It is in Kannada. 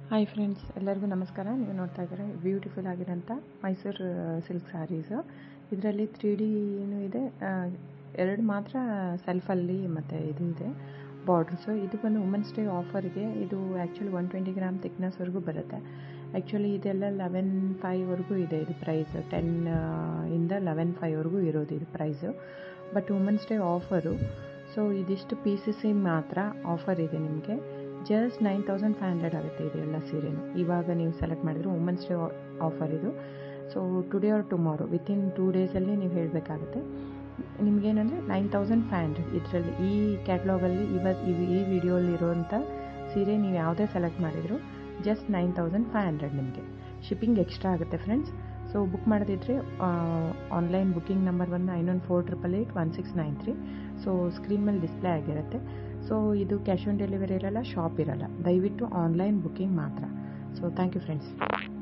ಹಾಯ್ ಫ್ರೆಂಡ್ಸ್ ಎಲ್ಲರಿಗೂ ನಮಸ್ಕಾರ ನೀವು ನೋಡ್ತಾ ಇದ್ದೀರಾ ಬ್ಯೂಟಿಫುಲ್ ಆಗಿರೋಂಥ ಮೈಸೂರು ಸಿಲ್ಕ್ ಸ್ಯಾರೀಸು ಇದರಲ್ಲಿ ತ್ರೀ ಡಿನೂ ಇದೆ ಎರಡು ಮಾತ್ರ ಸೆಲ್ಫಲ್ಲಿ ಮತ್ತು ಇದು ಇದೆ ಬಾರ್ಡ್ರಸು ಇದು ಬಂದು ವುಮೆನ್ಸ್ ಡೇ ಆಫರ್ಗೆ ಇದು ಆ್ಯಕ್ಚುಲಿ ಒನ್ ಟ್ವೆಂಟಿ ಗ್ರಾಮ್ ತಿಕ್ನೆಸ್ವರೆಗೂ ಬರುತ್ತೆ ಆ್ಯಕ್ಚುಲಿ ಇದೆಲ್ಲ ಲೆವೆನ್ ಫೈವ್ವರೆಗೂ ಇದೆ ಇದು ಪ್ರೈಸ್ ಟೆನ್ ಇಂದ ಲೆವೆನ್ ಫೈವ್ವರೆಗೂ ಇರೋದು ಇದು price but women's day offer so ಇದಿಷ್ಟು ಪೀಸಸ್ಸಿಗೆ ಮಾತ್ರ ಆಫರ್ ಇದೆ ನಿಮಗೆ just nine thousand five hundred ಆಗುತ್ತೆ ಇದು ಎಲ್ಲ ಸೀರೆನು ಇವಾಗ ನೀವು ಸೆಲೆಕ್ಟ್ ಮಾಡಿದ್ರೆ ವುಮೆನ್ಸ್ ಡೇ ಆಫರ್ ಇದು so today or tomorrow within two ಡೇಸಲ್ಲಿ ನೀವು ಹೇಳಬೇಕಾಗುತ್ತೆ ನಿಮಗೇನಂದರೆ ನೈನ್ ತೌಸಂಡ್ ಫೈವ್ ಹಂಡ್ರೆಡ್ ಇದರಲ್ಲಿ ಈ ಕ್ಯಾಟ್ಲಾಗಲ್ಲಿ ಇವತ್ತು ಈ ವಿಡಿಯೋಲಿರುವಂಥ ಸೀರೆ ನೀವು ಯಾವುದೇ ಸೆಲೆಕ್ಟ್ ಮಾಡಿದ್ರು just nine thousand five hundred ನಿಮಗೆ ಶಿಪ್ಪಿಂಗ್ ಎಕ್ಸ್ಟ್ರಾ ಆಗುತ್ತೆ ಫ್ರೆಂಡ್ಸ್ ಸೊ ಬುಕ್ ಮಾಡೋದಿದ್ರೆ ಆನ್ಲೈನ್ ಬುಕ್ಕಿಂಗ್ ನಂಬರ್ ಬಂದು nine one four triple eight one six nine three so screen ಮೇಲೆ ಡಿಸ್ಪ್ಲೇ ಆಗಿರುತ್ತೆ ಸೊ ಇದು ಕ್ಯಾಶ್ ಆನ್ ಡೆಲಿವರಿ ಇರಲ್ಲ ಶಾಪ್ ಇರಲ್ಲ ದಯವಿಟ್ಟು ಆನ್ಲೈನ್ ಬುಕ್ಕಿಂಗ್ ಮಾತ್ರ ಸೊ ಥ್ಯಾಂಕ್ ಯು ಫ್ರೆಂಡ್ಸ್